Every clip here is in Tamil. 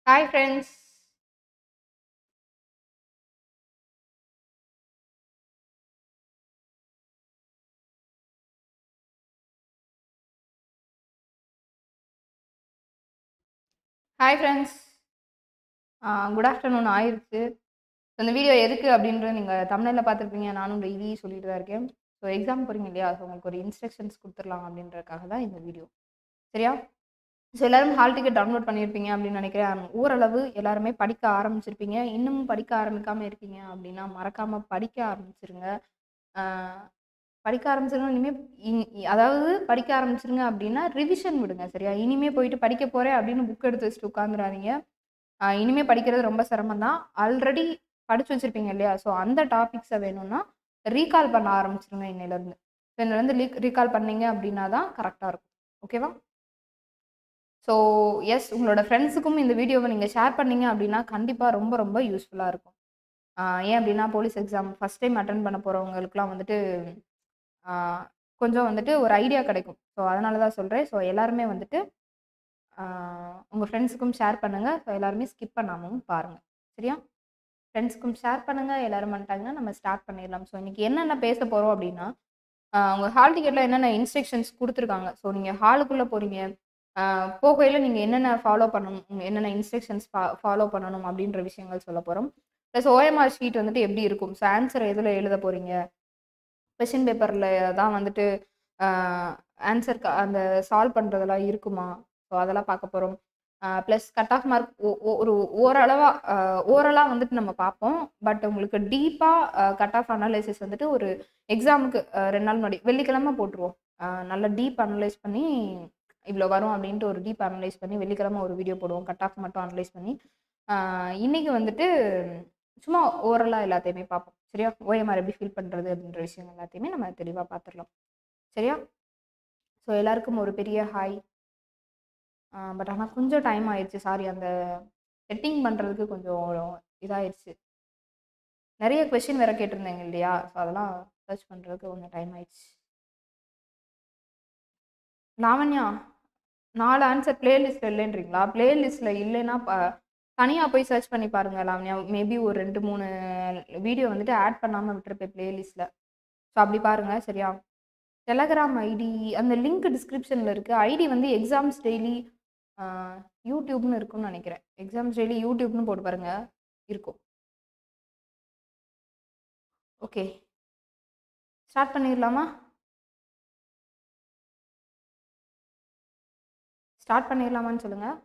hi friends hi friends good afternoon ஆயிருச்சு ஸோ இந்த வீடியோ எதுக்கு அப்படின்றது நீங்கள் தமிழில் பார்த்துருப்பீங்க நானும் டெய்லி சொல்லிட்டு தான் இருக்கேன் ஸோ எக்ஸாம் போகிறீங்க இல்லையா ஸோ உங்களுக்கு ஒரு இன்ஸ்ட்ரக்ஷன்ஸ் கொடுத்துடலாம் அப்படின்றதுக்காக தான் இந்த வீடியோ சரியா ஸோ எல்லாரும் ஹால் டிக்கெட் டவுன்லோட் பண்ணியிருப்பீங்க அப்படின்னு நினைக்கிறேன் ஓரளவு எல்லாருமே படிக்க ஆரம்பிச்சிருப்பீங்க இன்னமும் படிக்க ஆரம்பிக்காமல் இருக்கீங்க அப்படின்னா மறக்காமல் படிக்க ஆரம்பிச்சிருங்க ஆஹ் படிக்க ஆரம்பிச்சிருங்க இனிமேல் இனி- அதாவது படிக்க ஆரம்பிச்சிருங்க அப்படின்னா ரிவிஷன் விடுங்க சரியா இனிமே போயிட்டு படிக்க போகிறேன் அப்படின்னு புக் எடுத்து வச்சுட்டு உட்காந்துறாதீங்க ஆஹ் இனிமே படிக்கிறது ரொம்ப சிரமம் தான் ஆல்ரெடி படிச்சு வச்சிருப்பீங்க இல்லையா ஸோ அந்த டாபிக்ஸை வேணும்னா ரீகால் பண்ண ஆரம்பிச்சிருங்க இன்னையிலேருந்து ஸோ இன்னிலேருந்து லீக் ரீகால் பண்ணீங்க அப்படின்னா தான் கரெக்டாக இருக்கும் ஓகேவா ஸோ எஸ் உங்களோட ஃப்ரெண்ட்ஸுக்கும் இந்த வீடியோவை நீங்கள் ஷேர் பண்ணீங்க அப்படின்னா கண்டிப்பாக ரொம்ப ரொம்ப யூஸ்ஃபுல்லாக இருக்கும் ஆஹ் ஏன் அப்படின்னா police exam first time attend பண்ண போகிறவங்களுக்குலாம் வந்துட்டு ஆஹ் கொஞ்சம் வந்துட்டு ஒரு ஐடியா கிடைக்கும் ஸோ அதனால தான் சொல்கிறேன் ஸோ எல்லாருமே வந்துட்டு உங்கள் ஃப்ரெண்ட்ஸுக்கும் ஷேர் பண்ணுங்கள் ஸோ எல்லாருமே ஸ்கிப் பண்ணாமல் பாருங்கள் சரியா ஃப்ரெண்ட்ஸுக்கும் ஷேர் பண்ணுங்கள் எல்லாரும் பண்ணிட்டாங்கன்னா நம்ம ஸ்டார்ட் பண்ணிடலாம் ஸோ இன்றைக்கி என்னென்ன பேச போகிறோம் அப்படின்னா உங்கள் ஹால் டிக்கெட்டில் என்னென்ன இன்ஸ்ட்ரக்ஷன்ஸ் கொடுத்துருக்காங்க ஸோ நீங்கள் ஹாலுக்குள்ளே போகிறீங்க போகையில் நீங்கள் என்னென்ன ஃபாலோ பண்ணணும் என்னென்ன இன்ஸ்ட்ரக்ஷன்ஸ் ஃபா ஃபாலோ பண்ணணும் அப்படின்ற விஷயங்கள் சொல்ல போகிறோம் ப்ளஸ் ஓஎம்ஆர் ஷீட் வந்துட்டு எப்படி இருக்கும் ஸோ ஆன்சர் எதில் எழுத போகிறீங்க கொஷின் பேப்பரில் தான் வந்துட்டு ஆன்சர் அந்த சால்வ் பண்ணுறதெல்லாம் இருக்குமா ஸோ அதெல்லாம் பார்க்க போகிறோம் ப்ளஸ் கட் ஆஃப் மார்க் ஒரு ஓரளவாக ஓரலாக வந்துட்டு நம்ம பார்ப்போம் பட் உங்களுக்கு டீப்பாக கட் ஆஃப் அனாலிசிஸ் வந்துட்டு ஒரு எக்ஸாமுக்கு ரெண்டு நாள் முன்னாடி வெள்ளிக்கிழமை போட்டுருவோம் அஹ் நல்லா டீப் அனலைஸ் பண்ணி இவ்வளோ வரும் அப்படின்ட்டு ஒரு டீப் அனலைஸ் பண்ணி வெள்ளிக்கிழமை ஒரு வீடியோ போடுவோம் கட் ஆஃப் மட்டும் அனலைஸ் பண்ணி அஹ் இன்னைக்கு வந்துட்டு சும்மா ஓரலாக எல்லாத்தையுமே பார்ப்போம் சரியா ஓஎம்ஆர் எப்படி ஃபீல் பண்ணுறது அப்படின்ற விஷயம் எல்லாத்தையுமே நம்ம தெளிவாக பார்த்துடலாம் சரியா ஸோ எல்லாருக்கும் ஒரு பெரிய ஹாய் பட் ஆனால் கொஞ்சம் டைம் ஆயிடுச்சு சாரி அந்த செட்டிங் பண்ணுறதுக்கு கொஞ்சம் இதாயிடுச்சு நிறைய கொஷின் வேற கேட்டிருந்தேங்க இல்லையா ஸோ அதெல்லாம் சர்ச் பண்ணுறதுக்கு கொஞ்சம் டைம் ஆயிடுச்சு லாவண்யா நாலு ஆன்சர் பிளேலிஸ்ட்டில் இல்லைன்றீங்களா பிளேலிஸ்ட்டில் இல்லைன்னா தனியாக போய் சர்ச் பண்ணி பாருங்க லாவண்யா மேபி ஒரு ரெண்டு மூணு வீடியோ வந்துட்டு ஆட் பண்ணாமல் விட்டுருப்பேன் பிளேலிஸ்ட்டில் ஸோ அப்படி பாருங்கள் சரியா டெலகிராம் ஐடி அந்த லிங்க் டிஸ்கிரிப்ஷனில் இருக்குது ஐடி வந்து எக்ஸாம்ஸ் டெய்லி யூடியூப்னு இருக்கும்னு நினைக்கிறேன் எக்ஸாம்ஸ் டெய்லி யூடியூப்னு போட்டு பாருங்க இருக்கும் ஓகே ஸ்டார்ட் பண்ணிடலாமா ஸ்டார்ட் பண்ணிடலாமான்னு சொல்லுங்கள்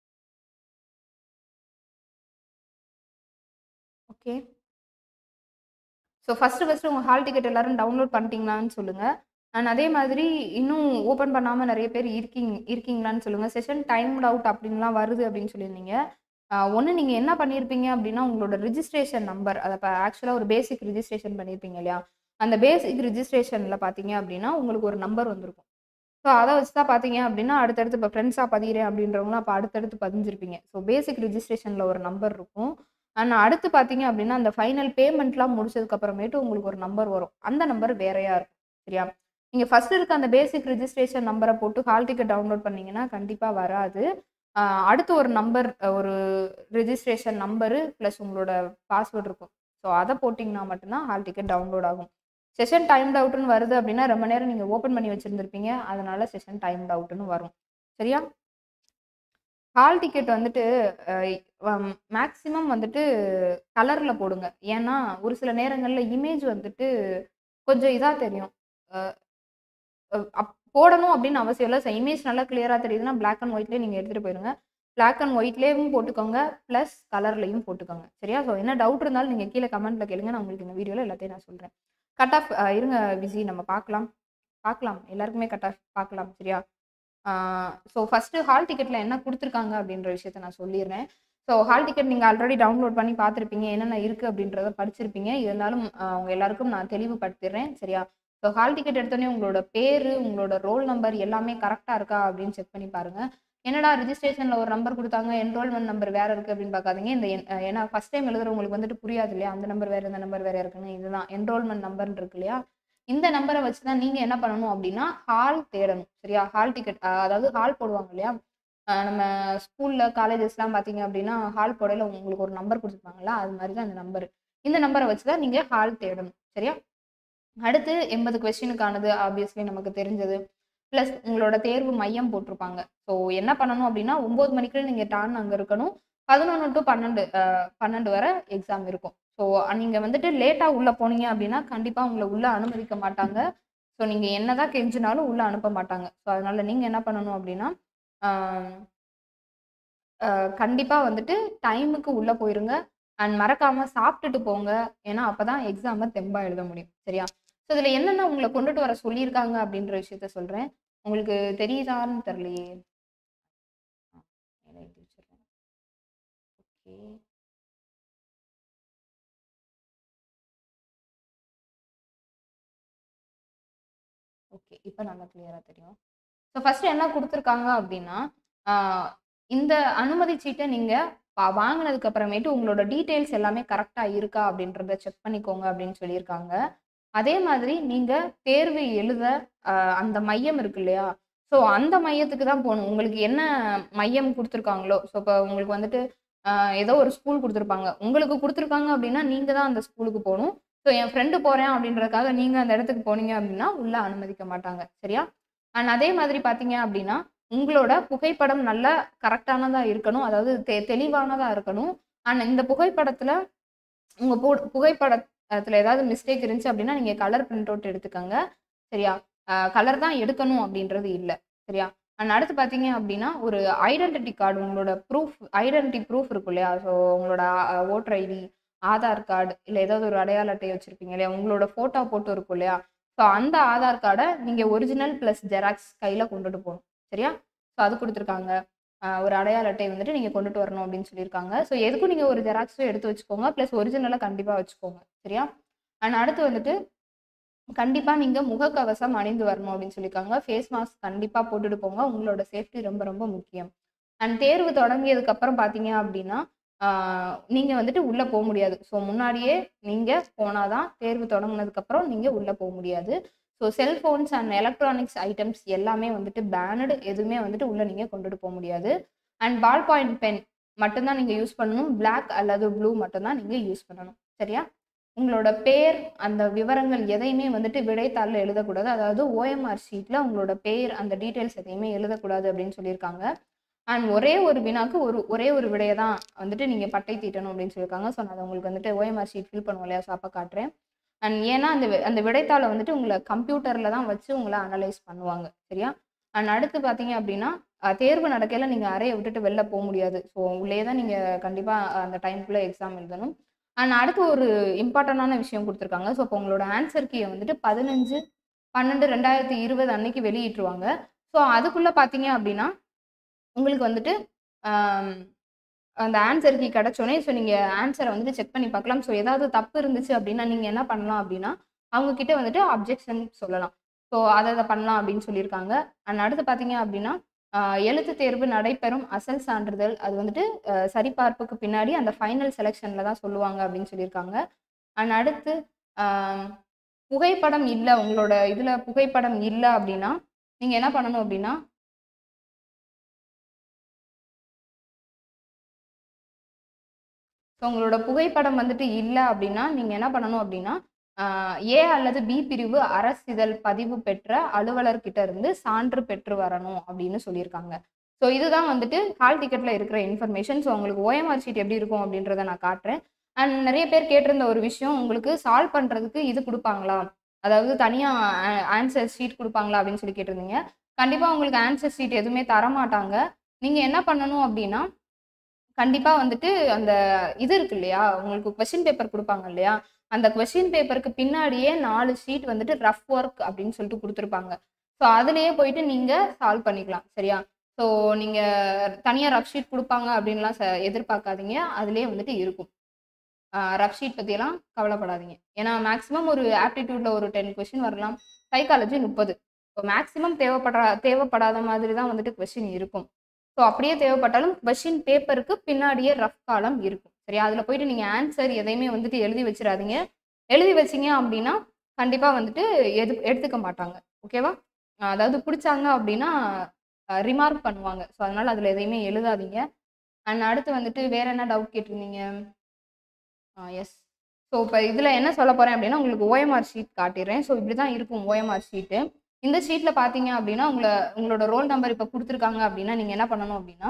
ஓகே ஸோ ஃபஸ்ட்டு ஃபஸ்ட்டு உங்கள் ஹால் டிக்கெட் எல்லாரும் டவுன்லோட் பண்ணிட்டீங்களான்னு சொல்லுங்கள் அண்ட் அதே மாதிரி இன்னும் ஓப்பன் பண்ணாமல் நிறைய பேர் இருக்கீங்க இருக்கீங்களான்னு சொல்லுங்கள் செஷன் டைம்ட் அவுட் அப்படின்லாம் வருது அப்படின்னு சொல்லியிருந்தீங்க ஒன்று நீங்கள் என்ன பண்ணியிருப்பீங்க அப்படின்னா உங்களோட ரிஜிஸ்ட்ரேஷன் நம்பர் அதை இப்போ ஆக்சுவலாக ஒரு பேசிக் ரிஜிஸ்ட்ரேஷன் பண்ணியிருப்பீங்க இல்லையா அந்த பேசிக் ரிஜிஸ்ட்ரேஷனில் பார்த்தீங்க அப்படின்னா உங்களுக்கு ஒரு நம்பர் வந்திருக்கும் ஸோ அதை வச்சு தான் பார்த்தீங்க அப்படின்னா அடுத்தடுத்து இப்போ ஃப்ரெண்ட்ஸாக பதிகிறேன் அப்படின்றவங்களும் அப்போ அடுத்தடுத்து பதிஞ்சிருப்பீங்க ஸோ பேசிக் ரிஜிஸ்ட்ரேஷனில் ஒரு நம்பர் இருக்கும் அண்ட் அடுத்து பார்த்தீங்க அப்படின்னா அந்த ஃபைனல் பேமெண்ட்லாம் முடிச்சதுக்கு அப்புறமேட்டு உங்களுக்கு ஒரு நம்பர் வரும் அந்த நம்பர் வேறையா இருக்கும் சரியா நீங்கள் ஃபர்ஸ்ட் இருக்க அந்த பேசிக் ரிஜிஸ்ட்ரேஷன் நம்பரை போட்டு ஹால் டிக்கெட் டவுன்லோட் பண்ணீங்கன்னா கண்டிப்பாக வராது ஆஹ் அடுத்து ஒரு நம்பர் ஒரு ரிஜிஸ்ட்ரேஷன் நம்பரு ப்ளஸ் உங்களோட பாஸ்வேர்டு இருக்கும் ஸோ அதை போட்டிங்கன்னா மட்டும்தான் ஹால் டிக்கெட் டவுன்லோட் ஆகும் செஷன் டைம்ட் அவுட்னு வருது அப்படின்னா ரொம்ப நேரம் நீங்கள் ஓப்பன் பண்ணி வச்சுருந்துருப்பீங்க அதனால செஷன் டைம்ட் அவுட்னு வரும் சரியா ஹால் டிக்கெட் வந்துட்டு மேக்ஸிமம் வந்துட்டு கலரில் போடுங்க ஏன்னா ஒரு சில நேரங்களில் இமேஜ் வந்துட்டு கொஞ்சம் இதாக தெரியும் அஹ் அஹ் அப் போடணும் அப்படின்னு அவசியம் இல்லை இமேஜ் நல்லா கிளியராக தெரியுதுன்னா பிளாக் அண்ட் ஒயிட்லேயே நீங்கள் எடுத்துகிட்டு போயிருங்க பிளாக் அண்ட் ஒயிட்லேயும் போட்டுக்கோங்க ப்ளஸ் கலர்லையும் போட்டுக்கோங்க சரியா ஸோ என்ன டவுட் இருந்தாலும் நீங்கள் கீழே கமெண்ட்டில் கேளுங்க நான் உங்களுக்கு இந்த வீடியோவில் எல்லாத்தையும் நான் சொல்கிறேன் கட் ஆஃப் இருங்க விஜி நம்ம பார்க்கலாம் பார்க்கலாம் எல்லாருக்குமே கட் ஆஃப் பார்க்கலாம் சரியா ஸோ ஃபஸ்ட்டு ஹால் டிக்கெட்டில் என்ன கொடுத்துருக்காங்க அப்படின்ற விஷயத்த நான் சொல்லிடுறேன் ஸோ ஹால் டிக்கெட் நீங்கள் ஆல்ரெடி டவுன்லோட் பண்ணி பார்த்துருப்பீங்க என்னென்ன இருக்குது அப்படின்றத படிச்சிருப்பீங்க இருந்தாலும் ஆஹ் உங்க எல்லாருக்கும் நான் தெளிவுபடுத்திடுறேன் சரியா ஸோ ஹால் டிக்கெட் எடுத்தோடனே உங்களோட பேர் உங்களோட ரோல் நம்பர் எல்லாமே கரெக்டாக இருக்கா அப்படின்னு செக் பண்ணி பாருங்கள் என்னடா ரிஜிஸ்ட்ரேஷனில் ஒரு நம்பர் கொடுத்தாங்க என்ரோல்மெண்ட் நம்பர் வேறு இருக்குது அப்படின்னு பார்க்காதீங்க இந்த என்- அஹ் ஏன்னா ஃபஸ்ட் டைம் எழுதுறவங்களுக்கு வந்துட்டு புரியாது இல்லையா அந்த நம்பர் வேறு இந்த நம்பர் வேறு இருக்குன்னு இதுதான் என்ரோல்மெண்ட் நம்பர்னு இருக்கு இல்லையா இந்த நம்பரை வச்சு தான் நீங்கள் என்ன பண்ணணும் அப்படின்னா ஹால் தேடணும் சரியா ஹால் டிக்கெட் அதாவது ஹால் போடுவாங்க இல்லையா அஹ் நம்ம ஸ்கூல்ல காலேஜஸ்லாம் பார்த்தீங்க அப்படின்னா ஹால் போடையில உங்களுக்கு ஒரு நம்பர் கொடுத்துருப்பாங்களா அது மாதிரி தான் அந்த நம்பர் இந்த நம்பரை வச்சு தான் நீங்கள் ஹால் தேடணும் சரியா அடுத்து எண்பது கொஸ்டினுக்கானது ஆப்வியஸ்லி நமக்கு தெரிஞ்சது ப்ளஸ் உங்களோட தேர்வு மையம் போட்டிருப்பாங்க ஸோ என்ன பண்ணணும் அப்படின்னா ஒம்பது மணிக்குள்ள நீங்கள் டான் அங்கே இருக்கணும் பதினொன்று டு பன்னெண்டு அஹ், பன்னெண்டு வரை எக்ஸாம் இருக்கும் ஸோ நீங்கள் வந்துட்டு லேட்டாக உள்ளே போனீங்க அப்படின்னா கண்டிப்பாக உங்களை உள்ளே அனுமதிக்க மாட்டாங்க ஸோ நீங்கள் என்னதான் கெஞ்சினாலும் உள்ளே அனுப்ப மாட்டாங்க ஸோ அதனால நீங்கள் என்ன பண்ணணும் அப்படின்னா கண்டிப்பாக வந்துட்டு டைமுக்கு உள்ளே போயிருங்க அண்ட் மறக்காம சாப்பிட்டுட்டு போங்க ஏன்னா அப்பதான் எக்ஸாமை தெம்பா எழுத முடியும் சரியா ஸோ இதுல என்னென்ன உங்களை கொண்டுட்டு வர சொல்லியிருக்காங்க அப்படின்ற விஷயத்த சொல்றேன் உங்களுக்கு தெரியுதான்னு தெரியலையே ஓகே ஓகே இப்போ நல்லா கிளியரா தெரியும் ஸோ ஃபர்ஸ்ட் என்ன கொடுத்துருக்காங்க அப்படின்னா ஆஹ் இந்த அனுமதி சீட்டை நீங்க வா- வாங்கினதுக்கு அப்புறமேட்டு உங்களோட டீட்டெயில்ஸ் எல்லாமே கரெக்டா இருக்கா அப்படின்றத செக் பண்ணிக்கோங்க அப்படின்னு சொல்லியிருக்காங்க அதே மாதிரி நீங்க தேர்வு எழுத ஆஹ் அந்த மையம் இருக்கு இல்லையா ஸோ அந்த மையத்துக்கு தான் போகணும் உங்களுக்கு என்ன மையம் கொடுத்துருக்காங்களோ ஸோ இப்போ உங்களுக்கு வந்துட்டு ஆஹ் ஏதோ ஒரு ஸ்கூல் கொடுத்துருப்பாங்க உங்களுக்கு கொடுத்துருக்காங்க அப்படின்னா நீங்க தான் அந்த ஸ்கூலுக்கு போகணும் ஸோ என் ஃப்ரெண்டு போறேன் அப்படின்றதுக்காக நீங்க அந்த இடத்துக்கு போனீங்க அப்படின்னா உள்ள அனுமதிக்க மாட்டாங்க சரியா அண்ட் அதே மாதிரி பார்த்தீங்க அப்படின்னா உங்களோட புகைப்படம் நல்லா கரெக்டானதா இருக்கணும் அதாவது தெ தெளிவானதா இருக்கணும் அண்ட் இந்த புகைப்படத்துல உங்க பு புகைப்படத்துல ஏதாவது மிஸ்டேக் இருந்துச்சு அப்படின்னா நீங்க கலர் பிரிண்ட் அவுட் எடுத்துக்கோங்க சரியா கலர் தான் எடுக்கணும் அப்படின்றது இல்லை சரியா அண்ட் அடுத்து பார்த்தீங்க அப்படின்னா ஒரு ஐடென்டிட்டி கார்டு உங்களோட ப்ரூஃப் ஐடென்டிட்டி ப்ரூஃப் இருக்கும் இல்லையா ஸோ உங்களோட ஓட்டர் ஐடி ஆதார் கார்டு இல்லை ஏதாவது ஒரு அடையாள அட்டை வச்சிருப்பீங்க இல்லையா உங்களோட ஃபோட்டோ போட்டு இருக்கும் இல்லையா ஸோ அந்த ஆதார் கார்டை நீங்கள் ஒரிஜினல் ப்ளஸ் ஜெராக்ஸ் கையில் கொண்டுட்டு போகணும் சரியா ஸோ அது கொடுத்துருக்காங்க ஆஹ் ஒரு அடையாள அட்டை வந்துட்டு நீங்கள் கொண்டுட்டு வரணும் அப்படின்னு சொல்லியிருக்காங்க ஸோ எதுக்கும் நீங்கள் ஒரு ஜெராக்ஸும் எடுத்து வச்சுக்கோங்க ப்ளஸ் ஒரிஜினலாக கண்டிப்பாக வச்சுக்கோங்க சரியா அண்ட் அடுத்து வந்துட்டு கண்டிப்பாக நீங்கள் முகக்கவசம் அணிந்து வரணும் அப்படின்னு சொல்லியிருக்காங்க ஃபேஸ் மாஸ்க் கண்டிப்பாக போட்டுட்டு போங்க உங்களோட சேஃப்டி ரொம்ப ரொம்ப முக்கியம் அண்ட் தேர்வு தொடங்கியதுக்கு அப்புறம் பார்த்தீங்க அப்படின்னா ஆஹ் நீங்க வந்துட்டு உள்ள போக முடியாது ஸோ முன்னாடியே நீங்க போனாதான் தேர்வு தொடங்குனதுக்கு அப்புறம் நீங்க உள்ள போக முடியாது so cellphones and electronics items எல்லாமே வந்துட்டு பேனடு எதுவுமே வந்துட்டு உள்ள நீங்க கொண்டுட்டு போக முடியாது அண்ட் பால் பாயிண்ட் பென் மட்டும்தான் நீங்க யூஸ் பண்ணணும் Black அல்லது ப்ளூ மட்டும்தான் நீங்க யூஸ் பண்ணணும் சரியா உங்களோட பேர் அந்த விவரங்கள் எதையுமே வந்துட்டு விடைத்தாளில் எழுதக்கூடாது அதாவது ஓஎம்ஆர் ஷீட்ல உங்களோட பேர் அந்த டீட்டெயில்ஸ் எதையுமே எழுதக்கூடாது அப்படின்னு சொல்லியிருக்காங்க அண்ட் ஒரே ஒரு வினாக்கு ஒரு ஒரே ஒரு விடையை தான் வந்துட்டு நீங்கள் பட்டை தீட்டணும் அப்படின்னு சொல்லியிருக்காங்க ஸோ நான் அதை உங்களுக்கு வந்துட்டு ஓஎம்ஆர் ஷீட் ஃபில் பண்ணுவோம் இல்லையா ஸோ அப்போ காட்டுறேன் அண்ட் ஏன்னா அந்த வி- அந்த விடைத்தாளை வந்துட்டு உங்களை கம்ப்யூட்டரில் தான் வச்சு உங்களை அனலைஸ் பண்ணுவாங்க சரியா அண்ட் அடுத்து பார்த்தீங்க அப்படின்னா அஹ், தேர்வு நடக்கையில் நீங்கள் அறையை விட்டுட்டு வெளில போக முடியாது ஸோ உள்ளே தான் நீங்கள் கண்டிப்பாக அந்த டைம்குள்ளே எக்ஸாம் எழுதணும் அண்ட் அடுத்து ஒரு இம்பார்ட்டண்டான விஷயம் கொடுத்துருக்காங்க ஸோ இப்போ உங்களோட ஆன்சர் கீயை வந்துட்டு பதினஞ்சு பன்னெண்டு ரெண்டாயிரத்தி இருபது அன்னைக்கு வெளியிட்டுருவாங்க ஸோ அதுக்குள்ளே பார்த்தீங்க அப்படின்னா உங்களுக்கு வந்துட்டு ஆம், அந்த ஆன்சர் கீ கிடச்சோடனே ஸோ நீங்கள் ஆன்சரை வந்துட்டு செக் பண்ணி பார்க்கலாம் ஸோ ஏதாவது தப்பு இருந்துச்சு அப்படின்னா நீங்கள் என்ன பண்ணலாம் அப்படின்னா அவங்க கிட்ட வந்துட்டு அப்ஜெக்ஷன் சொல்லலாம் ஸோ அதை அதை பண்ணலாம் அப்படின்னு சொல்லியிருக்காங்க அண்ட் அடுத்து பார்த்தீங்க அப்படின்னா ஆஹ், எழுத்து தேர்வு நடைபெறும் அசல் சான்றிதழ் அது வந்துட்டு ஆஹ், சரிபார்ப்புக்கு பின்னாடி அந்த ஃபைனல் செலெக்ஷனில் தான் சொல்லுவாங்க அப்படின்னு சொல்லியிருக்காங்க அண்ட் அடுத்து ஆம், புகைப்படம் இல்லை உங்களோட இதில் புகைப்படம் இல்லை அப்படின்னா நீங்கள் என்ன பண்ணணும் அப்படின்னா ஸோ உங்களோட புகைப்படம் வந்துட்டு இல்லை அப்படின்னா நீங்கள் என்ன பண்ணணும் அப்படின்னா ஆஹ் ஏ அல்லது பி பிரிவு அரசிதழ் பதிவு பெற்ற அலுவலர்கிட்ட இருந்து சான்று பெற்று வரணும் அப்படின்னு சொல்லியிருக்காங்க ஸோ இதுதான் வந்துட்டு ஹால் டிக்கெட்ல இருக்கிற இன்ஃபர்மேஷன் ஸோ உங்களுக்கு ஓஎம்ஆர் ஷீட் எப்படி இருக்கும் அப்படின்றத நான் காட்டுறேன் அண்ட் நிறைய பேர் கேட்டிருந்த ஒரு விஷயம் உங்களுக்கு சால்வ் பண்ணுறதுக்கு இது கொடுப்பாங்களா அதாவது தனியாக ஆன்சர் ஷீட் கொடுப்பாங்களா அப்படின்னு சொல்லி கேட்டிருந்தீங்க கண்டிப்பாக உங்களுக்கு ஆன்சர் ஷீட் எதுவுமே தர மாட்டாங்க நீங்கள் என்ன பண்ணணும் அப்படின்னா கண்டிப்பாக வந்துட்டு அந்த இது இருக்கு இல்லையா உங்களுக்கு கொஸ்டின் பேப்பர் கொடுப்பாங்க இல்லையா அந்த கொஸ்டின் பேப்பருக்கு பின்னாடியே நாலு ஷீட் வந்துட்டு ரஃப் ஒர்க் அப்படின்னு சொல்லிட்டு கொடுத்துருப்பாங்க ஸோ அதுலேயே போயிட்டு நீங்கள் சால்வ் பண்ணிக்கலாம் சரியா ஸோ நீங்கள் தனியாக ரஃப் ஷீட் கொடுப்பாங்க அப்படின்லாம் ச எதிர்பார்க்காதீங்க அதுலேயே வந்துட்டு இருக்கும் ரஃப் ஷீட் பற்றியெல்லாம் கவலைப்படாதீங்க ஏன்னா மேக்ஸிமம் ஒரு ஆப்டிடியூடில் ஒரு டென் கொஸ்டின் வரலாம் சைக்காலஜி முப்பது ஸோ மேக்ஸிமம் தேவைப்படுற தேவைப்படாத மாதிரி தான் வந்துட்டு கொஸ்டின் இருக்கும் ஸோ அப்படியே தேவைப்பட்டாலும் கொஷின் பேப்பருக்கு பின்னாடியே ரஃப் காலம் இருக்கும் சரியா அதில் போயிட்டு நீங்கள் ஆன்சர் எதையுமே வந்துட்டு எழுதி வச்சிடாதீங்க எழுதி வச்சீங்க அப்படின்னா கண்டிப்பாக வந்துட்டு எது எடுத்துக்க மாட்டாங்க ஓகேவா அதாவது பிடிச்சாங்க அப்படின்னா ரிமார்க் பண்ணுவாங்க ஸோ அதனால அதில் எதையுமே எழுதாதீங்க அண்ட் அடுத்து வந்துட்டு வேற என்ன டவுட் கேட்டிருந்தீங்க எஸ் ஸோ இப்போ இதில் என்ன சொல்ல போகிறேன் அப்படின்னா உங்களுக்கு ஓஎம்ஆர் ஷீட் காட்டிடுறேன் ஸோ இப்படி தான் இருக்கும் ஓஎம்ஆர் ஷீட்டு இந்த ஷீட்டில் பார்த்தீங்க அப்படின்னா உங்களை உங்களோட ரோல் நம்பர் இப்போ கொடுத்துருக்காங்க அப்படின்னா நீங்கள் என்ன பண்ணணும் அப்படின்னா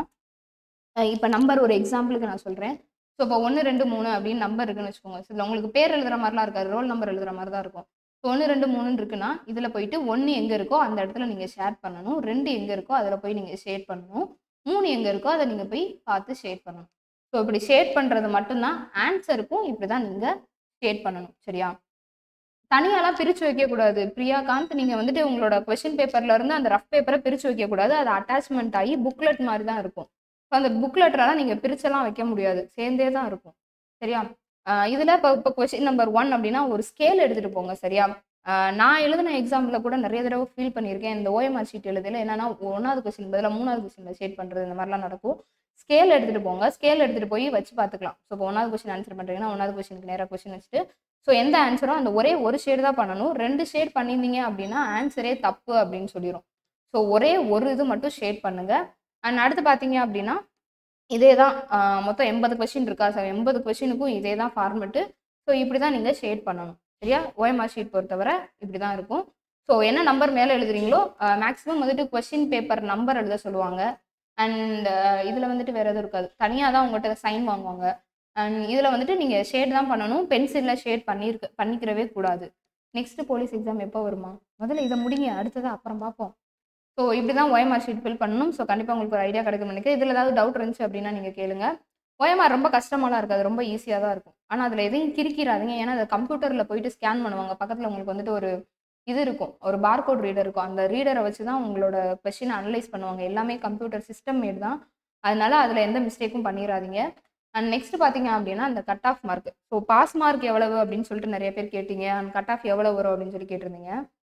இப்போ நம்பர் ஒரு எக்ஸாம்பிளுக்கு நான் சொல்கிறேன் ஸோ இப்போ ஒன்று ரெண்டு மூணு அப்படின்னு நம்பர் இருக்குன்னு வச்சுக்கோங்க ஸோ இதில் உங்களுக்கு பேர் எழுதுற மாதிரிலாம் இருக்காது ரோல் நம்பர் எழுதுற மாதிரி தான் இருக்கும் ஸோ ஒன்று ரெண்டு மூணுன்னு இருக்குன்னா இதில் போயிட்டு ஒன்று எங்கே இருக்கோ அந்த இடத்துல நீங்கள் ஷேர் பண்ணணும் ரெண்டு எங்கே இருக்கோ அதில் போய் நீங்கள் ஷேட் பண்ணணும் மூணு எங்கே இருக்கோ அதை நீங்கள் போய் பார்த்து ஷேட் பண்ணணும் ஸோ இப்படி ஷேட் பண்ணுறது மட்டும்தான் ஆன்சருக்கும் இப்படி தான் நீங்கள் ஷேட் பண்ணணும் சரியா தனியாலாம் பிரித்து வைக்கக்கூடாது பிரியா காந்த் நீங்கள் வந்துட்டு உங்களோட கொஷின் பேப்பர்ல இருந்து அந்த ரஃப் பேப்பரை பிரித்து வைக்கக்கூடாது அது அட்டாச்மெண்ட் ஆகி புக்லெட் மாதிரி தான் இருக்கும் ஸோ அந்த புக்லெட்டரெல்லாம் நீங்கள் பிரிச்செல்லாம் வைக்க முடியாது சேர்ந்தே தான் இருக்கும் சரியா ஆஹ் இதுல இப்போ இப்போ கொஸ்டின் நம்பர் ஒன் அப்படின்னா ஒரு ஸ்கேல் எடுத்துட்டு போங்க சரியா ஆஹ் நான் எழுதின எக்ஸாம்ல கூட நிறைய தடவை ஃபீல் பண்ணியிருக்கேன் இந்த ஓஎம்ஆர் ஷீட் எழுதல என்னன்னா ஒன்றாவது கொஸ்டின் பதிலாக மூணாவது கொஸ்டின்ல ஷேட் பண்றது இந்த மாதிரிலாம் நடக்கும் ஸ்கேல் எடுத்துட்டு போங்க ஸ்கேல் எடுத்துட்டு போய் வச்சு பார்த்துக்கலாம் ஸோ இப்போ ஒன்றாவது கொஸ்டின் ஆன்சர் பண்றீங்கன்னா ஒன்றாவது கொஸ்டினுக்கு நேராக கொஸ்டின் வச்சுட்டு ஸோ எந்த ஆன்சரும் அந்த ஒரே ஒரு ஷேடு தான் பண்ணணும் ரெண்டு ஷேட் பண்ணியிருந்தீங்க அப்படின்னா ஆன்சரே தப்பு அப்படின்னு சொல்லிடும் ஸோ ஒரே ஒரு இது மட்டும் ஷேட் பண்ணுங்க அண்ட் அடுத்து பார்த்தீங்க அப்படின்னா இதே தான் ஆஹ் மொத்தம் எண்பது கொஸ்டின் இருக்கா சார் எண்பது கொஸ்டினுக்கும் இதே தான் ஃபார்மெட்டு ஸோ இப்படி தான் நீங்கள் ஷேட் பண்ணணும் சரியா ஓஎம்ஆர் ஷீட் பொறுத்தவரை இப்படி தான் இருக்கும் ஸோ என்ன நம்பர் மேலே எழுதுறீங்களோ மேக்ஸிமம் வந்துட்டு கொஸ்டின் பேப்பர் நம்பர் எழுத சொல்லுவாங்க அண்ட் இதில் வந்துட்டு வேறு எதுவும் இருக்காது தனியாக தான் உங்கள்கிட்ட சைன் வாங்குவாங்க அண்ட் இதில் வந்துட்டு நீங்கள் ஷேட் தான் பண்ணணும் பென்சிலில் ஷேட் பண்ணியிருக்க பண்ணிக்கிறவே கூடாது நெக்ஸ்ட் போலீஸ் எக்ஸாம் எப்போ வருமா முதல்ல இதை முடிங்க அடுத்தது அப்புறம் பார்ப்போம் ஸோ இப்படி தான் ஒயமார் ஷீட் ஃபில் பண்ணணும் ஸோ கண்டிப்பாக உங்களுக்கு ஒரு ஐடியா கிடைக்கும் நினைக்கிறேன் இதில் ஏதாவது டவுட் இருந்துச்சு அப்படின்னா நீங்கள் கேளுங்க ஒயமார் ரொம்ப கஷ்டமாலாம் இருக்காது ரொம்ப ஈஸியாக தான் இருக்கும் ஆனால் அதில் எதையும் கிரிக்கிறாதீங்க ஏன்னா அதை கம்ப்யூட்டரில் போயிட்டு ஸ்கேன் பண்ணுவாங்க பக்கத்தில் உங்களுக்கு வந்துட்டு ஒரு இது இருக்கும் ஒரு பார்கோட் ரீடர் இருக்கும் அந்த ரீடரை வச்சு தான் உங்களோட கொஷினை அனலைஸ் பண்ணுவாங்க எல்லாமே கம்ப்யூட்டர் சிஸ்டம் மேட் தான் அதனால அதில் எந்த மிஸ்டேக்கும் பண்ணிடாதீங்க அண்ட் நெக்ஸ்ட் பார்த்தீங்க அப்படின்னா அந்த cut off mark so pass mark எவ்வளவு அப்படின்னு சொல்லிட்டு நிறைய பேர் கேட்டீங்க அண்ட் கட் ஆஃப் எவ்வளோ வரும் அப்படின்னு சொல்லி கேட்டிருந்தீங்க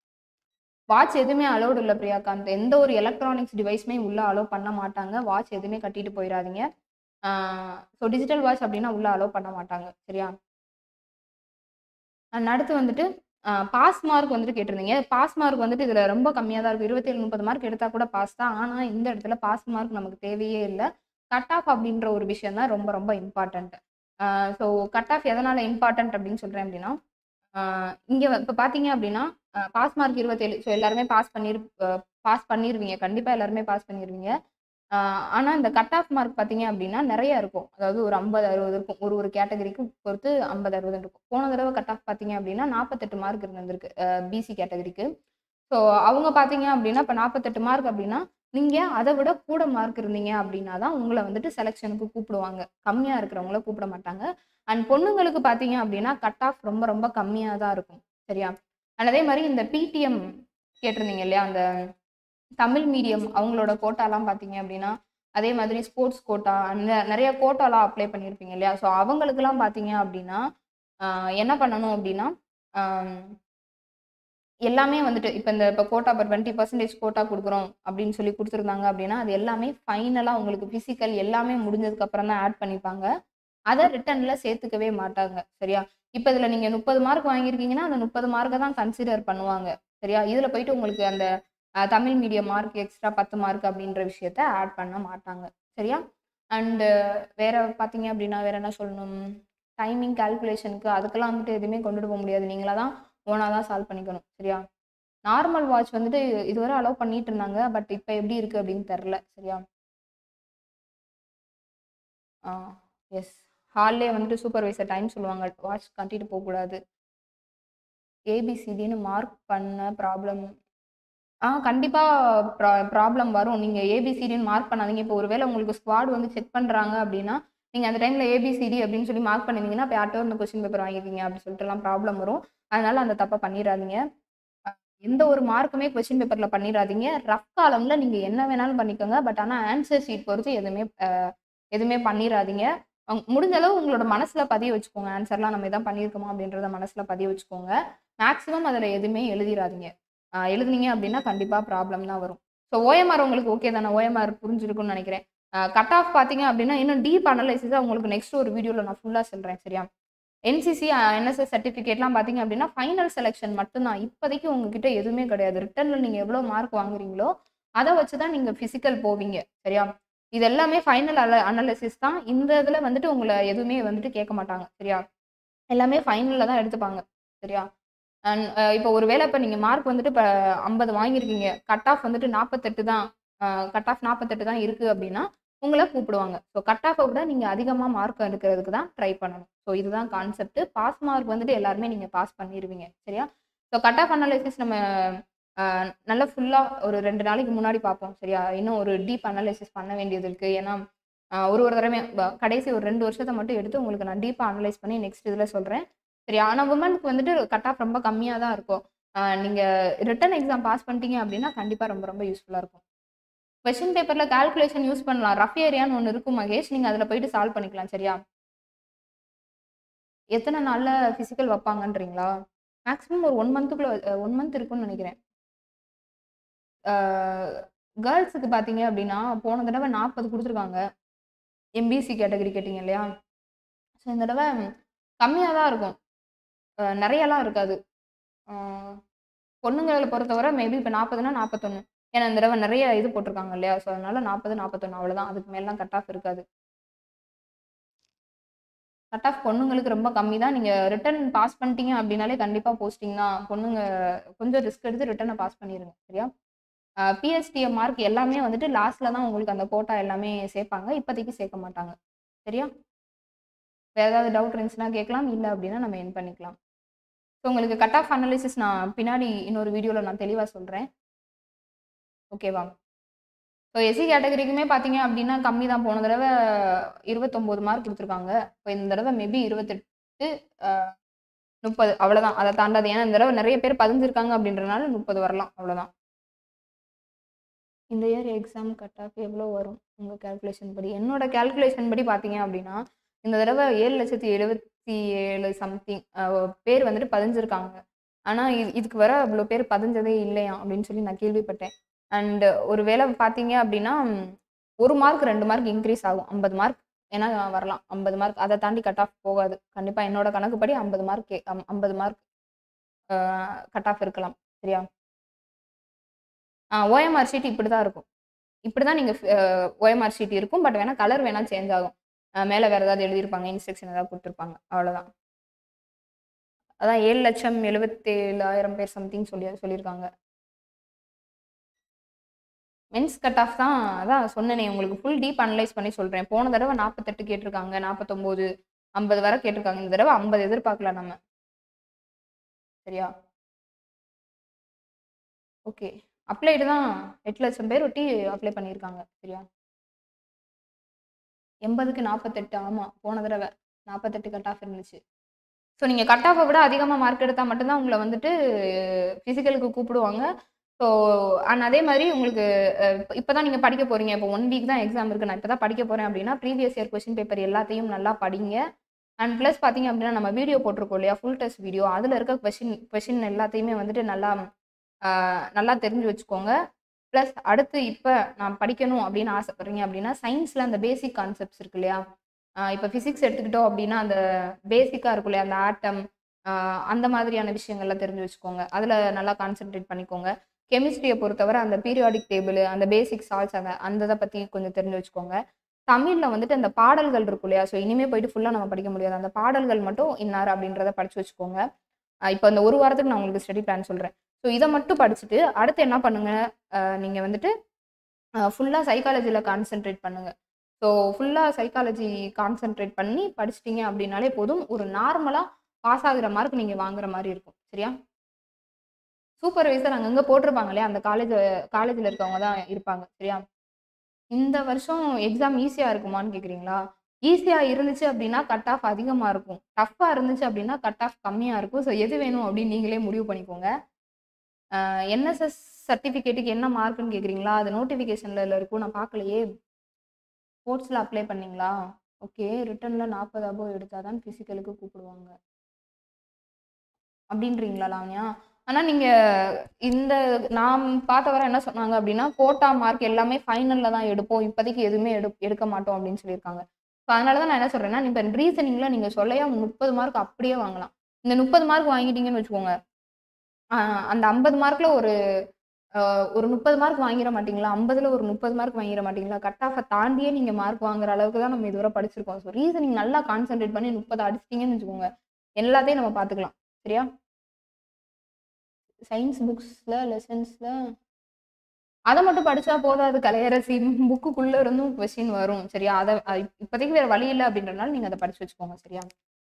வாட்ச் எதுவுமே அலௌட் இல்லை பிரியாகாந்த் எந்த ஒரு எலக்ட்ரானிக்ஸ் டிவைஸுமே உள்ள அலோவ் பண்ண மாட்டாங்க வாட்ச் எதுவுமே கட்டிட்டு போயிடாதீங்க ஸோ டிஜிட்டல் வாட்ச் அப்படின்னா உள்ள அலோவ் பண்ண மாட்டாங்க சரியா அண்ட் அடுத்து வந்துட்டு பாஸ் மார்க் வந்துட்டு கேட்டிருந்தீங்க பாஸ் மார்க் வந்துட்டு இதில் ரொம்ப கம்மியாக தான் இருக்கும் இருபத்தேழு முப்பது மார்க் எடுத்தால் கூட பாஸ் தான் ஆனால் இந்த இடத்துல பாஸ் மார்க் நமக்கு தேவையே இல்லை கட் ஆஃப் அப்படின்ற ஒரு விஷயம் தான் ரொம்ப ரொம்ப இம்பார்ட்டண்ட் ஸோ கட் ஆஃப் எதனால் இம்பார்ட்டன்ட் அப்படின்னு சொல்கிறேன் அப்படின்னா இங்கே இப்போ பார்த்தீங்க அப்படின்னா பாஸ் மார்க் இருபத்தேழு ஸோ எல்லாருமே பாஸ் பண்ணிரு பாஸ் பண்ணிடுவீங்க கண்டிப்பாக எல்லாருமே பாஸ் பண்ணிடுவீங்க ஆனால் இந்த கட் ஆஃப் மார்க் பார்த்தீங்க அப்படின்னா நிறைய இருக்கும் அதாவது ஒரு ஐம்பது அறுபது இருக்கும் ஒரு ஒரு கேட்டகரிக்கு பொறுத்து ஐம்பது அறுபது இருக்கும் போன தடவை கட் ஆஃப் பார்த்தீங்க அப்படின்னா நாற்பத்தெட்டு மார்க் இருந்திருக்கு பிசி கேட்டகரிக்கு ஸோ அவங்க பார்த்தீங்க அப்படின்னா இப்போ நாற்பத்தெட்டு மார்க் அப்படின்னா நீங்கள் அதை விட கூட மார்க் இருந்தீங்க அப்படின்னா தான் உங்களை வந்துட்டு செலெக்ஷனுக்கு கூப்பிடுவாங்க கம்மியாக இருக்கிறவங்கள கூப்பிட மாட்டாங்க அண்ட் பொண்ணுங்களுக்கு பார்த்தீங்க அப்படின்னா கட் ஆஃப் ரொம்ப ரொம்ப கம்மியாக தான் இருக்கும் சரியா அண்ட் அதே மாதிரி இந்த பிடிஎம் கேட்டிருந்தீங்க இல்லையா அந்த தமிழ் மீடியம் அவங்களோட கோட்டாலாம் பார்த்தீங்க அப்படின்னா அதே மாதிரி ஸ்போர்ட்ஸ் கோட்டா அந்த நிறைய கோட்டாலாம் அப்ளை பண்ணியிருப்பீங்க இல்லையா ஸோ அவங்களுக்குலாம் பார்த்தீங்க அப்படின்னா என்ன பண்ணணும் அப்படின்னா எல்லாமே வந்துட்டு இப்போ இந்த இப்போ கோட்டா இப்போ டுவெண்ட்டி பர்சன்டேஜ் கோட்டா கொடுக்குறோம் அப்படின்னு சொல்லி கொடுத்துருந்தாங்க அப்படின்னா அது எல்லாமே ஃபைனலாக உங்களுக்கு ஃபிசிக்கல் எல்லாமே முடிஞ்சதுக்கு அப்புறம் தான் ஆட் பண்ணிப்பாங்க அதை ரிட்டர்னில் சேர்த்துக்கவே மாட்டாங்க சரியா இப்போ இதில் நீங்கள் முப்பது மார்க் வாங்கியிருக்கீங்கன்னா அந்த முப்பது மார்க்கை தான் கன்சிடர் பண்ணுவாங்க சரியா இதில் போயிட்டு உங்களுக்கு அந்த தமிழ் மீடியம் மார்க் எக்ஸ்ட்ரா பத்து மார்க் அப்படின்ற விஷயத்த ஆட் பண்ண மாட்டாங்க சரியா அண்டு வேற பார்த்தீங்க அப்படின்னா வேற என்ன சொல்லணும் டைமிங் கால்குலேஷனுக்கு அதுக்கெல்லாம் வந்துட்டு எதுவுமே கொண்டுட்டு போக முடியாது நீங்களா தான் ஓனாக தான் சால்வ் பண்ணிக்கணும் சரியா நார்மல் வாட்ச் வந்துட்டு இதுவரை அலோவ் பண்ணிட்டு இருந்தாங்க பட் இப்போ எப்படி இருக்கு அப்படின்னு தெரில சரியா ஆ எஸ் ஹால்லே வந்துட்டு சூப்பர்வைசர் டைம் சொல்லுவாங்க வாட்ச் கட்டிட்டு போகக்கூடாது ஏபிசிடின்னு மார்க் பண்ண ப்ராப்ளம் ஆ கண்டிப்பாக ப்ரா ப்ராப்ளம் வரும் நீங்கள் ஏபிசிடின்னு மார்க் பண்ணாதீங்க இப்போ ஒருவேளை உங்களுக்கு ஸ்குவாட் வந்து செக் பண்ணுறாங்க அப்படின்னா நீங்கள் அந்த டைமில் ஏபிசிடி அப்படின்னு சொல்லி மார்க் பண்ணிருந்தீங்கன்னா இப்போ யார்ட்டோ இந்த கொஸ்டின் பேப்பர் வாங்கிருக்கீங்க அப்படின்னு சொல்லிட்டுலாம் ப்ராப்ளம் வரும் அதனால அந்த தப்பை பண்ணிடாதீங்க எந்த ஒரு மார்க்குமே கொஸ்டின் பேப்பரில் பண்ணிடாதீங்க ரஃப் காலமில் நீங்கள் என்ன வேணாலும் பண்ணிக்கோங்க பட் ஆனால் ஆன்சர் ஷீட் பொறுத்து எதுவுமே எதுவுமே பண்ணிடாதீங்க முடிஞ்ச அளவு உங்களோட மனசில் பதிய வச்சுக்கோங்க ஆன்சர்லாம் நம்ம இதான் பண்ணியிருக்கோமா அப்படின்றத மனசில் பதிய வச்சுக்கோங்க மேக்ஸிமம் அதில் எதுவுமே எழுதிடாதீங்க எழுதுனீங்க அப்படின்னா கண்டிப்பாக ப்ராப்ளம் தான் வரும் ஸோ ஓஎம்ஆர் உங்களுக்கு ஓகே தானே ஓஎம்ஆர் புரிஞ்சிருக்கும்னு நினைக்கிறேன் கட் ஆஃப் பார்த்தீங்க அப்படின்னா இன்னும் டீப் அனலைசிஸ் உங்களுக்கு நெக்ஸ்ட் ஒரு வீடியோவில் நான் ஃபுல்லாக சொல்கிறேன் சரியா என்சிசி என்எஸ்எஸ் சர்டிஃபிகேட்லாம் பார்த்தீங்க அப்படின்னா ஃபைனல் செலெக்ஷன் மட்டும்தான் இப்போதைக்கு உங்ககிட்ட எதுவுமே கிடையாது ரிட்டர்னில் நீங்கள் எவ்வளோ மார்க் வாங்குறீங்களோ அதை வச்சு தான் நீங்க பிசிக்கல் போவீங்க சரியா இது எல்லாமே ஃபைனல் அல அனாலிசிஸ் தான் இந்த இதில் வந்துட்டு உங்களை எதுவுமே வந்துட்டு கேட்க மாட்டாங்க சரியா எல்லாமே ஃபைனலில் தான் எடுத்துப்பாங்க சரியா அண்ட் இப்போ ஒரு வேளை இப்போ நீங்கள் மார்க் வந்துட்டு இப்போ ஐம்பது வாங்கியிருக்கீங்க கட் ஆஃப் வந்துட்டு நாற்பத்தெட்டு தான் கட் ஆஃப் நாற்பத்தெட்டு தான் இருக்குது அப்படின்னா உங்களை கூப்பிடுவாங்க ஸோ கட் ஆஃபை விட நீங்கள் அதிகமாக மார்க் எடுக்கிறதுக்கு தான் ட்ரை பண்ணணும் ஸோ இதுதான் கான்செப்ட் பாஸ் மார்க் வந்துட்டு எல்லாருமே நீங்கள் பாஸ் பண்ணிடுவீங்க சரியா ஸோ கட் ஆஃப் அனாலிசிஸ் நம்ம ஆஹ், நல்லா ஃபுல்லாக ஒரு ரெண்டு நாளைக்கு முன்னாடி பார்ப்போம் சரியா இன்னும் ஒரு டீப் அனாலிசிஸ் பண்ண வேண்டியது இருக்குது ஏன்னா ஆஹ், ஒரு ஒரு தடவை ப- கடைசி ஒரு ரெண்டு வருஷத்தை மட்டும் எடுத்து உங்களுக்கு நான் டீப்பாக அனலைஸ் பண்ணி நெக்ஸ்ட் இதில் சொல்கிறேன் சரி ஆனால் உமனுக்கு வந்துட்டு கட் ஆஃப் ரொம்ப கம்மியாக தான் இருக்கும் நீங்கள் ரிட்டன் எக்ஸாம் பாஸ் பண்ணிட்டீங்க அப்படின்னா கண்டிப்பாக ரொம்ப ரொம்ப யூஸ்ஃபுல்லாக இருக்கும் கொஷின் பேப்பரில் கால்குலேஷன் யூஸ் பண்ணலாம் ரஃப் ஏரியான்னு ஒன்று இருக்கும் மகேஷ் நீங்கள் அதில் போயிட்டு சால்வ் பண்ணிக்கலாம் சரியா எத்தனை நாளில் ஃபிசிக்கல் வைப்பாங்கன்றீங்களா மேக்ஸிமம் ஒரு ஒன் மந்த்துக்குள்ள ஒன் மந்த் இருக்கும்னு நினைக்கிறேன் கேர்ள்ஸுக்கு பார்த்தீங்க அப்படின்னா போன தடவை நாற்பது கொடுத்துருக்காங்க எம்பிசி கேட்டகரி கேட்டிங்க இல்லையா ஸோ இந்த தடவை கம்மியாக தான் இருக்கும் அஹ் நிறையலாம் இருக்காது அஹ் பொண்ணுங்களை பொறுத்தவரை மேபி இப்போ நாற்பதுனா நாற்பத்தொன்று ஏன்னா இந்த தடவை நிறைய இது போட்டிருக்காங்க இல்லையா ஸோ அதனால நாற்பது நாற்பத்தொன்று அவ்வளோதான் அதுக்கு மேலாம் கட் ஆஃப் இருக்காது கட் ஆஃப் பொண்ணுங்களுக்கு ரொம்ப கம்மி தான் நீங்கள் ரிட்டன் பாஸ் பண்ணிட்டீங்க அப்படின்னாலே கண்டிப்பாக போஸ்டிங் தான் பொண்ணுங்க கொஞ்சம் ரிஸ்க் எடுத்து ரிட்டனை பாஸ் பண்ணிடுங்க சரியா பிஎஸ்டிஎம் மார்க் எல்லாமே வந்துட்டு லாஸ்ட்ல தான் உங்களுக்கு அந்த கோட்டா எல்லாமே சேர்ப்பாங்க இப்போதைக்கு சேர்க்க மாட்டாங்க சரியா வேறு ஏதாவது டவுட் இருந்துச்சுன்னா கேட்கலாம் இல்லை அப்படின்னா நம்ம என் பண்ணிக்கலாம் ஸோ உங்களுக்கு கட் ஆஃப் அனாலிசிஸ் நான் பின்னாடி இன்னொரு வீடியோவில் நான் தெளிவாக சொல்கிறேன் ஓகேவா ஸோ எஸ்சி கேட்டகரிக்குமே பார்த்தீங்க அப்படின்னா கம்மி தான் போன தடவை இருபத்தொம்போது மார்க் கொடுத்துருக்காங்க இப்போ இந்த தடவை மேபி இருபத்தெட்டு அஹ், முப்பது அவ்வளோதான் அதை தாண்டாது ஏன்னா இந்த தடவை நிறைய பேர் பதிஞ்சிருக்காங்க அப்படின்றனால முப்பது வரலாம் அவ்வளோதான் இந்த இயர் எக்ஸாம் கட் ஆஃப் எவ்வளோ வரும் உங்கள் கேல்குலேஷன் படி என்னோட கேல்குலேஷன் படி பார்த்தீங்க அப்படின்னா இந்த தடவை ஏழு லட்சத்தி எழுபத்தி ஏழு சம்திங் பேர் வந்துட்டு பதிஞ்சிருக்காங்க ஆனால் இது இதுக்கு வர அவ்வளோ பேர் பதிஞ்சதே இல்லையா அப்படின்னு சொல்லி நான் கேள்விப்பட்டேன் அண்ட் ஒரு வேளை பார்த்தீங்க அப்படின்னா ம், ஒரு மார்க் ரெண்டு மார்க் இன்க்ரீஸ் ஆகும் ஐம்பது மார்க் ஏன்னா வரலாம் ஐம்பது மார்க் அதை தாண்டி கட் ஆஃப் போகாது கண்டிப்பாக என்னோட கணக்குப்படி ஐம்பது மார்க் ஐம்பது மார்க் கட் ஆஃப் இருக்கலாம் சரியா ஓஎம்ஆர் ஷீட் இப்படி தான் இருக்கும் இப்படி தான் நீங்கள் ஓஎம்ஆர் ஷீட் இருக்கும் பட் வேணால் கலர் வேணால் சேஞ்ச் ஆகும் மேலே வேறு ஏதாவது எழுதியிருப்பாங்க இன்ஸ்ட்ரக்ஷன் ஏதாவது கொடுத்துருப்பாங்க அவ்வளோதான் அதான் ஏழு லட்சம் எழுபத்தேழாயிரம் பேர் சம்திங் சொல்லி சொல்லியிருக்காங்க மென்ஸ் கட் ஆஃப் தான் அதான் சொன்னேனே உங்களுக்கு ஃபுல் டீப் அனலைஸ் பண்ணி சொல்கிறேன் போன தடவை நாற்பத்தெட்டு கேட்டிருக்காங்க நாற்பத்தொம்போது ஐம்பது வரை கேட்டிருக்காங்க இந்த தடவை ஐம்பது எதிர்பார்க்கலாம் நம்ம சரியா ஓகே அப்ளைடு தான் எட்டு லட்சம் பேர் ஒட்டி அப்ளை பண்ணியிருக்காங்க சரியா எண்பதுக்கு நாற்பத்தெட்டு ஆமாம் போன தடவை நாற்பத்தெட்டு கட் ஆஃப் இருந்துச்சு ஸோ நீங்கள் கட் ஆஃபை விட அதிகமாக மார்க் எடுத்தால் மட்டும்தான் உங்களை வந்துட்டு ஃபிசிக்கலுக்கு கூப்பிடுவாங்க ஸோ அண்ட் அதே மாதிரி உங்களுக்கு இப்போ தான் நீங்கள் படிக்க போகிறீங்க இப்போ ஒன் வீக் தான் எக்ஸாம் இருக்குது நான் இப்போ தான் படிக்க போகிறேன் அப்படின்னா ப்ரீவியஸ் இயர் கொஸ்டின் பேப்பர் எல்லாத்தையும் நல்லா படிங்க அண்ட் ப்ளஸ் பார்த்தீங்க அப்படின்னா நம்ம வீடியோ போட்டிருக்கோம் இல்லையா ஃபுல் டெஸ்ட் வீடியோ அதில் இருக்க கொஷின் கொஷின் எல்லாத்தையுமே வந்துட்டு நல்லா ஆஹ், நல்லா தெரிஞ்சு வச்சுக்கோங்க ப்ளஸ் அடுத்து இப்போ நான் படிக்கணும் அப்படின்னு ஆசைப்படுறீங்க அப்படின்னா சயின்ஸில் அந்த பேசிக் கான்செப்ட்ஸ் இருக்கு இல்லையா இப்போ ஃபிசிக்ஸ் எடுத்துக்கிட்டோம் அப்படின்னா அந்த பேசிக்காக இருக்கும் இல்லையா அந்த ஆட்டம் அந்த மாதிரியான விஷயங்கள்லாம் தெரிஞ்சு வச்சுக்கோங்க அதில் நல்லா கான்சென்ட்ரேட் பண்ணிக்கோங்க கெமிஸ்ட்ரியை பொறுத்தவரை அந்த பீரியாடிக் டேபிள் அந்த பேசிக் சால்ஸ் அந்த அந்த இதை பற்றி கொஞ்சம் தெரிஞ்சு வச்சுக்கோங்க தமிழில் வந்துட்டு அந்த பாடல்கள் இருக்கும் இல்லையா ஸோ இனிமேல் போயிட்டு ஃபுல்லாக நம்ம படிக்க முடியாது அந்த பாடல்கள் மட்டும் இன்னார் அப்படின்றத படிச்சு வச்சுக்கோங்க இப்போ அந்த ஒரு வாரத்துக்கு நான் உங்களுக்கு ஸ்டடி பிளான் சொல்கிறேன் ஸோ இதை மட்டும் படிச்சுட்டு அடுத்து என்ன பண்ணுங்க நீங்கள் வந்துட்டு ஃபுல்லாக சைக்காலஜியில் கான்சென்ட்ரேட் பண்ணுங்க ஸோ ஃபுல்லாக சைக்காலஜி கான்சென்ட்ரேட் பண்ணி படிச்சிட்டிங்க அப்படின்னாலே போதும் ஒரு நார்மலாக பாஸ் ஆகுற மார்க் நீங்கள் வாங்குற மாதிரி இருக்கும் சரியா சூப்பர்வைசர் அங்கங்கே போட்டிருப்பாங்க இல்லையா அந்த காலேஜ் காலேஜில் இருக்கவங்க தான் இருப்பாங்க சரியா இந்த வருஷம் எக்ஸாம் ஈஸியாக இருக்குமான்னு கேட்குறீங்களா ஈஸியாக இருந்துச்சு அப்படின்னா கட் ஆஃப் அதிகமாக இருக்கும் டஃப்பாக இருந்துச்சு அப்படின்னா கட் ஆஃப் கம்மியாக இருக்கும் ஸோ எது வேணும் அப்படின்னு நீங்களே முடிவு பண்ணிக்கோங்க என்எஸ்எஸ் சர்டிஃபிகேட்டுக்கு என்ன மார்க்குன்னு கேட்குறீங்களா அது நோட்டிஃபிகேஷனில் இருக்கும் நான் பார்க்கலையே ஸ்போர்ட்ஸில் அப்ளை பண்ணீங்களா ஓகே ரிட்டனில் நாற்பது அபோவ் எடுத்தால் தான் ஃபிசிக்கலுக்கு கூப்பிடுவாங்க அப்படின்றீங்களா லாவண்யா ஆனால் நீங்கள் இந்த நான் பார்த்த வரை என்ன சொன்னாங்க அப்படின்னா கோட்டா மார்க் எல்லாமே ஃபைனலில் தான் எடுப்போம் இப்போதைக்கு எதுவுமே எடு எடுக்க மாட்டோம் அப்படின்னு சொல்லியிருக்காங்க ஸோ அதனால தான் நான் என்ன சொல்கிறேன்னா இப்போ ரீசனிங்கில் நீங்கள் சொல்லையா முப்பது மார்க் அப்படியே வாங்கலாம் இந்த முப்பது மார்க் வாங்கிட்டீங்கன்னு வச்சுக்கோங்க ஆஹ் அந்த ஐம்பது மார்க்கில் ஒரு ஒரு முப்பது மார்க் வாங்கிட மாட்டீங்களா ஐம்பதுல ஒரு முப்பது மார்க் வாங்கிட மாட்டீங்களா கட் ஆஃபை தாண்டியே நீங்க மார்க் வாங்குற அளவுக்கு தான் நம்ம இதுவரை படிச்சிருக்கோம் ஸோ ரீசனிங் நல்லா கான்சென்ட்ரேட் பண்ணி முப்பது அடிச்சிட்டிங்கன்னு வச்சுக்கோங்க எல்லாத்தையும் நம்ம பார்த்துக்கலாம் சரியா சயின்ஸ் புக்ஸில் லெசன்ஸில் அதை மட்டும் படிச்சா போதாது கலையரசி புக்குக்குள்ள இருந்தும் கொஸ்டின் வரும் சரியா அதை அ- இப்போதைக்கு வேற வழி இல்லை அப்படின்றனால நீங்க அதை படிச்சு வச்சுக்கோங்க சரியா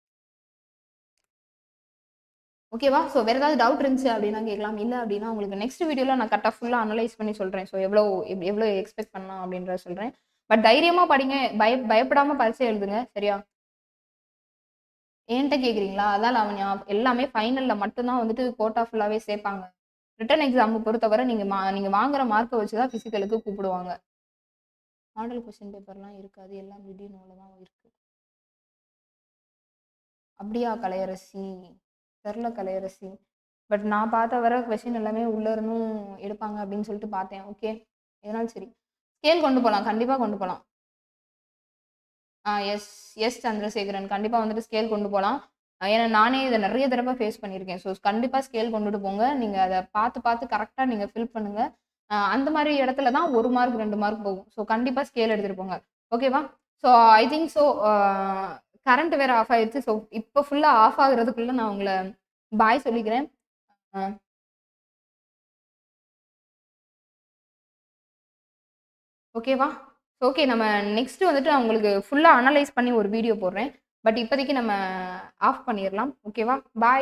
ஓகேவா ஸோ வேற ஏதாவது டவுட் இருந்துச்சு அப்படின்னா கேட்கலாம் இல்லை அப்படின்னா உங்களுக்கு நெக்ஸ்ட் வீடியோவில் நான் கரெக்டாக ஃபுல்லாக அனலைஸ் பண்ணி சொல்கிறேன் ஸோ எவ்வளோ எப்- எவ்வளோ எக்ஸ்பெக்ட் பண்ணலாம் அப்படின்றத சொல்கிறேன் பட் தைரியமாக படிங்க பய பயப்படாமல் பரிசை எழுதுங்க சரியா என்கிட்ட கேட்குறீங்களா அதான் லாவண்யா எல்லாமே ஃபைனலில் மட்டும்தான் வந்துட்டு கோட்டா ஃபுல்லாகவே சேர்ப்பாங்க ரிட்டன் எக்ஸாம் பொறுத்தவரை நீங்கள் மா நீங்கள் வாங்குற மார்க்கை வச்சு தான் ஃபிசிக்கலுக்கு கூப்பிடுவாங்க மாடல் கொஸ்டின் பேப்பர்லாம் இருக்காது எல்லாம் விடியனோவில் தான் இருக்கு அப்படியா கலையரசி தெரில கலையரசி பட் நான் பார்த்த வர கொஸ்டின் எல்லாமே உள்ள இருந்தும் எடுப்பாங்க அப்படின்னு சொல்லிட்டு பார்த்தேன் ஓகே எதனாலும் சரி ஸ்கேல் கொண்டு போகலாம் கண்டிப்பாக கொண்டு போகலாம் ஆ எஸ் எஸ் சந்திரசேகரன் கண்டிப்பாக வந்துட்டு ஸ்கேல் கொண்டு போகலாம் ஏன்னா நானே இதை நிறைய தடவை ஃபேஸ் பண்ணியிருக்கேன் ஸோ கண்டிப்பாக ஸ்கேல் கொண்டுட்டு போங்க நீங்கள் அதை பார்த்து பார்த்து கரெக்டாக நீங்கள் ஃபில் பண்ணுங்க ஆஹ் அந்த மாதிரி இடத்துல தான் ஒரு மார்க் ரெண்டு மார்க் போகும் ஸோ கண்டிப்பாக ஸ்கேல் எடுத்துகிட்டு போங்க ஓகேவா so I think so current வேற ஆஃப் ஆயிடுச்சு ஸோ இப்போ ஃபுல்லாக ஆஃப் ஆகுறதுக்குள்ள நான் உங்களை பாய் சொல்லிக்கிறேன் ஆஹ் ஓகேவா ஓகே நம்ம நெக்ஸ்ட் வந்துட்டு நான் உங்களுக்கு ஃபுல்லாக அனலைஸ் பண்ணி ஒரு வீடியோ போடுறேன் பட் இப்போதைக்கு நம்ம ஆஃப் பண்ணிடலாம் ஓகேவா பாய்